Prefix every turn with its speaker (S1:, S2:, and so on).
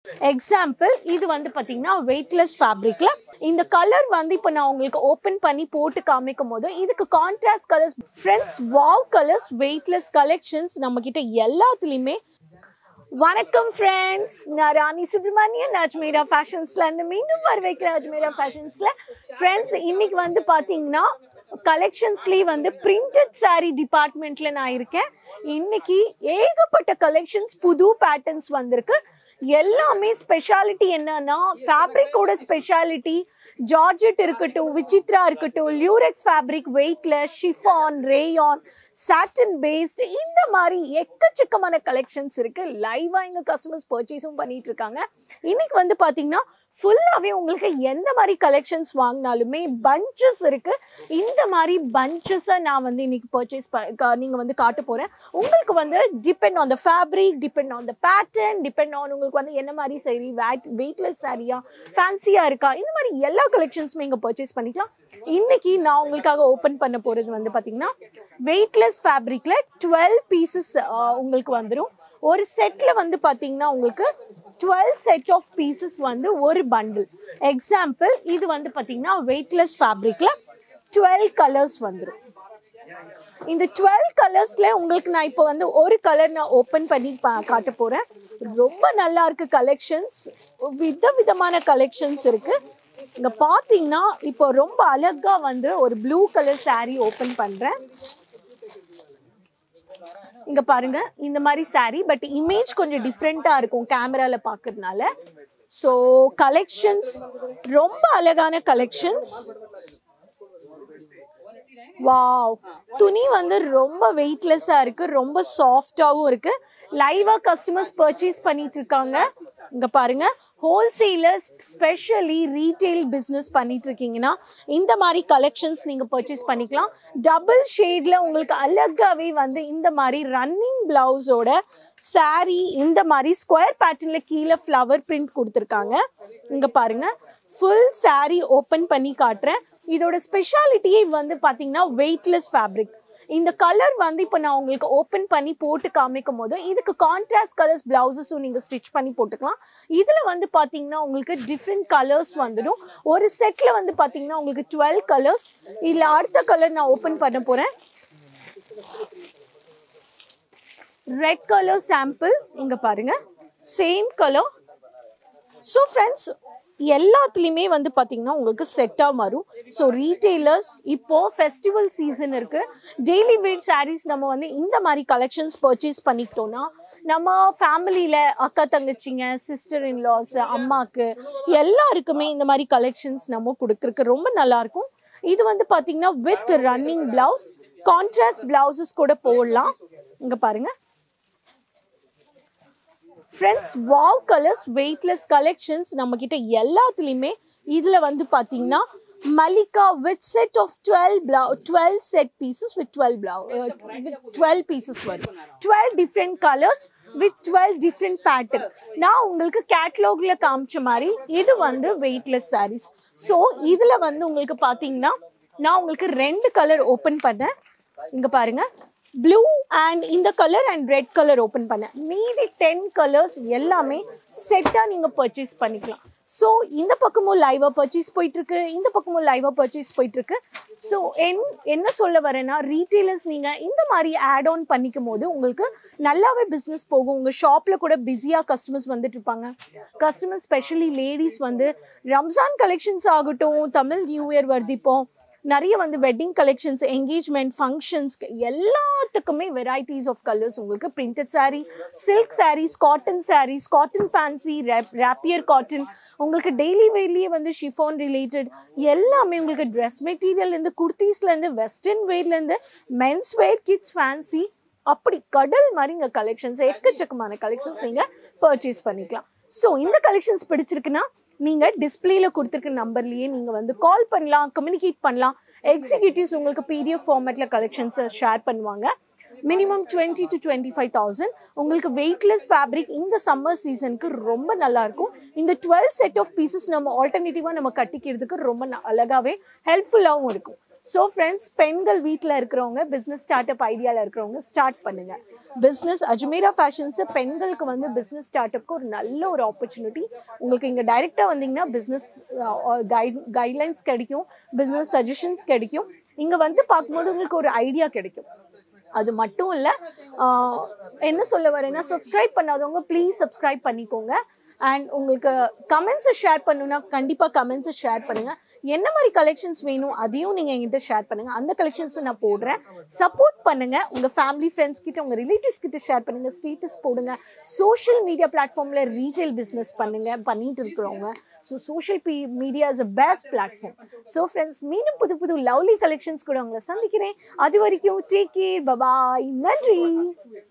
S1: example இது வந்து பார்த்தீங்கன்னா வெயிட்லெஸ் ஃபேப்ரிக்ல இந்த கலர் வந்து இப்போ நான் உங்களுக்கு ஓப்பன் பண்ணி போட்டு காமிக்கும் போது இதுக்கு contrast colours friends wow colours weightless collections நம்ம கிட்ட எல்லாத்துலேயுமே வணக்கம் ஃப்ரெண்ட்ஸ் நான் ராணி சுப்ரமணியன் அஜ்மீரா ஃபேஷன்ஸ்ல இருந்து மீண்டும் வர வைக்கிற அஜ்மீரா ஃபேஷன்ஸ்ல ஃப்ரெண்ட்ஸ் இன்னைக்கு வந்து பாத்தீங்கன்னா கலெக்ஷன்ஸ்லேயே வந்து பிரிண்டட் saree டிபார்ட்மெண்ட்ல நான் இருக்கேன் இன்னைக்கு ஏகப்பட்ட கலெக்ஷன்ஸ் புது பேட்டர்ன்ஸ் வந்திருக்கு எல்லாமே ஸ்பெஷாலிட்டி என்னன்னா ஃபேப்ரிக்கோட ஸ்பெஷாலிட்டி ஜார்ஜெட் இருக்கட்டும் விசித்ரா இருக்கட்டும் lurex fabric weightless chiffon rayon satin based இந்த மாதிரி எக்கச்சக்கமான கலெக்ஷன்ஸ் இருக்கு லைவா எங்க கஸ்டமர்ஸ் பர்ச்சேஸும் பண்ணிட்டு இருக்காங்க இன்னைக்கு வந்து பாத்தீங்கன்னா ஃபுல்லாகவே உங்களுக்கு எந்த மாதிரி கலெக்ஷன்ஸ் வாங்கினாலுமே பஞ்சஸ் இருக்கு இந்த மாதிரி பஞ்சஸை நான் வந்து இன்னைக்கு பர்ச்சேஸ் நீங்கள் வந்து காட்ட போகிறேன் உங்களுக்கு வந்து depend on the fabric depend on the pattern depend on உங்களுக்கு வந்து என்ன மாதிரி சரி வேட் வெயிட்லெஸ் சாரியா ஃபேன்சியாக இருக்கா இந்த மாதிரி எல்லா கலெக்ஷன்ஸுமே இங்கே பர்ச்சேஸ் பண்ணிக்கலாம் இன்னைக்கு நான் உங்களுக்காக ஓப்பன் பண்ண போகிறது வந்து பார்த்தீங்கன்னா வெயிட்லெஸ் ஃபேப்ரிக்கில் டுவெல் பீசஸ் உங்களுக்கு வந்துடும் ஒரு செட்டில் வந்து பார்த்தீங்கன்னா உங்களுக்கு டுவெல் செட் ஆஃப் பீசஸ் வந்து ஒரு பண்டில் எக்ஸாம்பிள் இது வந்து பார்த்தீங்கன்னா வெயிட்லெஸ் ஃபேப்ரிக்கில் டுவெல் கலர்ஸ் வந்துடும் இந்த டுவெல் கலர்ஸில் உங்களுக்கு நான் இப்போ வந்து ஒரு கலர் நான் ஓப்பன் பண்ணி பா காட்ட போகிறேன் ரொம்ப நல்லா இருக்கு கலெக்ஷன்ஸ் வித விதமான கலெக்ஷன்ஸ் இருக்கு இங்கே பார்த்தீங்கன்னா இப்போ ரொம்ப அழகா வந்து ஒரு ப்ளூ கலர் saree ஓப்பன் பண்ணுறேன் இங்க பாருங்க இந்த மாதிரி saree பட் இமேஜ் கொஞ்சம் டிஃப்ரெண்டா இருக்கும் கேமரால பாக்குறதுனால ஸோ கலெக்ஷன்ஸ் ரொம்ப அழகான கலெக்ஷன்ஸ் வாவ் துணி வந்து ரொம்ப வெயிட்லெஸ்ஸா இருக்கு ரொம்ப சாஃப்டாவும் இருக்கு லைவா கஸ்டமர்ஸ் பர்ச்சேஸ் பண்ணிட்டு இருக்காங்க இங்க பாருங்க ஹோல்சேலர்ஸ் ஸ்பெஷலி ரீட்டைல் பிஸ்னஸ் பண்ணிட்டு இருக்கீங்கன்னா இந்த மாதிரி கலெக்ஷன்ஸ் நீங்க பர்ச்சேஸ் பண்ணிக்கலாம் டபுள் ஷேட்ல உங்களுக்கு அழகாவே வந்து இந்த மாதிரி ரன்னிங் பிளவுஸோட saree இந்த மாதிரி ஸ்கொயர் பேட்டர்ன்ல கீழே ஃப்ளவர் பிரிண்ட் கொடுத்துருக்காங்க இங்க பாருங்க ஃபுல் saree ஓப்பன் பண்ணி காட்டுறேன் இதோட ஸ்பெஷாலிட்டியே வந்து பாத்தீங்கன்னா வெயிட்லெஸ் ஃபேப்ரிக் இந்த கலர் வந்து இப்போ நான் உங்களுக்கு ஓப்பன் பண்ணி போட்டு காமிக்கும் போது இதுக்கு கான்ட்ராஸ்ட் கலர்ஸ் பிளவுசஸும் நீங்கள் ஸ்டிச் பண்ணி போட்டுக்கலாம் இதில் வந்து பார்த்தீங்கன்னா உங்களுக்கு டிஃப்ரெண்ட் கலர்ஸ் வந்துடும் ஒரு செட்டில் வந்து பார்த்தீங்கன்னா உங்களுக்கு டுவெல் கலர்ஸ் இதில் அடுத்த கலர் நான் ஓப்பன் பண்ண போகிறேன் ரெட் கலர் சாம்பிள் இங்கே பாருங்க சேம் கலர் ஸோ ஃப்ரெண்ட்ஸ் எல்லாத்துலேயுமே வந்து பார்த்தீங்கன்னா உங்களுக்கு செட்டாக மாறும் ஸோ ரீட்டெய்லர்ஸ் இப்போ ஃபெஸ்டிவல் சீசன் இருக்கு டெய்லி வேர் sarees நம்ம வந்து இந்த மாதிரி கலெக்ஷன்ஸ் பர்ச்சேஸ் பண்ணிக்கிட்டோம்னா நம்ம ஃபேமிலியில் அக்கா தங்கச்சிங்க சிஸ்டர் இன்லாஸ் அம்மாக்கு எல்லாருக்குமே இந்த மாதிரி கலெக்ஷன்ஸ் நம்ம கொடுக்குறக்கு ரொம்ப நல்லா இருக்கும் இது வந்து பார்த்தீங்கன்னா with running blouse contrast blouses கூட போடலாம் இங்கே பாருங்க friends wow colours weightless collections நம்ம கிட்ட எல்லாத்துலேயுமே இதில் வந்து பார்த்தீங்கன்னா Malika with set of twelve blouse twelve set pieces with twelve blouse twelve pieces வரும் twelve different colours with twelve different pattern நான் உங்களுக்கு கேட்லாக்ல காமிச்ச மாதிரி இது வந்து வெயிட்லெஸ் sarees ஸோ இதில் வந்து உங்களுக்கு பார்த்தீங்கன்னா நான் உங்களுக்கு ரெண்டு கலர் ஓப்பன் பண்ணேன் இங்கே பாருங்க ப்ளூ அண்ட் இந்த colour and red colour open பண்ணேன் மீதி டென் கலர்ஸ் எல்லாமே செட்டாக நீங்கள் பர்ச்சேஸ் பண்ணிக்கலாம் ஸோ இந்த பக்கமும் லைவாக பர்ச்சேஸ் போயிட்டுருக்கு இந்த பக்கமும் லைவாக பர்ச்சேஸ் போயிட்டுருக்கு ஸோ என் என்ன சொல்ல வரேன்னா ரீட்டெயிலர்ஸ் நீங்கள் இந்த மாதிரி ஆட் ஆன் பண்ணிக்கும் போது உங்களுக்கு நல்லாவே பிஸ்னஸ் போகும் உங்கள் ஷாப்பில் கூட பிஸியாக கஸ்டமர்ஸ் வந்துட்டு இருப்பாங்க கஸ்டமர்ஸ் ஸ்பெஷலி லேடிஸ் வந்து ரம்ஜான் கலெக்ஷன்ஸ் ஆகட்டும் தமிழ் நியூ இயர் வருது இப்போ நிறைய வந்து வெட்டிங் கலெக்ஷன்ஸ் என்கேஜ்மெண்ட் ஃபங்க்ஷன்ஸ்க்கு எல்லாத்துக்குமே வெரைட்டிஸ் ஆஃப் கலர்ஸ் உங்களுக்கு printed saree silk sarees cotton sarees cotton fancy rapier cotton உங்களுக்கு டெய்லி வேர்லேயே வந்து ஷிஃபான் ரிலேட்டட் எல்லாமே உங்களுக்கு ட்ரெஸ் மெட்டீரியல்லேருந்து குர்த்திஸ்லேருந்து வெஸ்டர்ன் வேர்லேருந்து மென்ஸ் வேர் கிட்ஸ் ஃபேன்சி அப்படி கடல் மாதிரி இங்கே கலெக்ஷன்ஸ் எக்கச்சக்கமான கலெக்ஷன்ஸ் நீங்கள் பர்ச்சேஸ் பண்ணிக்கலாம் ஸோ இந்த கலெக்ஷன்ஸ் பிடிச்சிருக்குன்னா நீங்கள் டிஸ்பிளேல கொடுத்துருக்க நம்பர்லேயே நீங்கள் வந்து கால் பண்ணலாம் கம்யூனிகேட் பண்ணலாம் எக்ஸிக்யூட்டிவ்ஸ் உங்களுக்கு பிடிஎஃப் ஃபார்மேட்டில் கலெக்ஷன்ஸை ஷேர் பண்ணுவாங்க minimum twenty to twenty five thousand உங்களுக்கு வெயிட்லெஸ் ஃபேப்ரிக் இந்த சம்மர் சீசனுக்கு ரொம்ப நல்லா இருக்கும் இந்த டுவெல் செட் ஆஃப் பீசஸ் நம்ம ஆல்டர்னேட்டிவாக நம்ம கட்டிக்கிறதுக்கு ரொம்ப ந- அழகாவே ஹெல்ப்ஃபுல்லாகவும் இருக்கும் ஸோ ஃப்ரெண்ட்ஸ் பெண்கள் வீட்டில் இருக்கிறவங்க பிஸ்னஸ் ஸ்டார்ட் அப் ஐடியாவில் இருக்கிறவங்க ஸ்டார்ட் பண்ணுங்க பிஸ்னஸ் அஜ்மீரா ஃபேஷன்ஸு பெண்களுக்கு வந்து பிஸ்னஸ் ஸ்டார்ட் அப்க்கு ஒரு நல்ல ஒரு ஆப்பர்ச்சுனிட்டி உங்களுக்கு இங்கே டைரெக்டாக வந்தீங்கன்னா பிஸ்னஸ் கைட் கைட்லைன்ஸ் கிடைக்கும் பிஸ்னஸ் சஜஷன்ஸ் கிடைக்கும் இங்கே வந்து பார்க்கும்போது உங்களுக்கு ஒரு ஐடியா கிடைக்கும் அது மட்டும் இல்லை என்ன சொல்ல வரேன்னா சப்ஸ்கிரைப் பண்ணாதவங்க ப்ளீஸ் சப்ஸ்கிரைப் பண்ணிக்கோங்க அண்ட் உங்களுக்கு கமெண்ட்ஸை ஷேர் பண்ணுன்னா கண்டிப்பாக கமெண்ட்ஸை ஷேர் பண்ணுங்கள் என்ன மாதிரி கலெக்ஷன்ஸ் வேணும் அதையும் நீங்கள் என்கிட்ட ஷேர் பண்ணுங்கள் அந்த கலெக்ஷன்ஸும் நான் போடுறேன் சப்போர்ட் பண்ணுங்கள் உங்கள் ஃபேமிலி ஃப்ரெண்ட்ஸ் கிட்ட உங்கள் ரிலேட்டிவ்ஸ் கிட்ட ஷேர் பண்ணுங்கள் ஸ்டேட்டஸ் போடுங்க சோஷியல் மீடியா பிளாட்ஃபார்மில் ரீட்டைல் பிஸ்னஸ் பண்ணுங்கள் பண்ணிட்டு இருக்கிறவங்க so social B media is a best platform so friends மீண்டும் புது புது லவ்லி கலெக்ஷன்ஸ் கூட உங்களை சந்திக்கிறேன் அது வரைக்கும் டேக் கேர் பபாய் நன்றி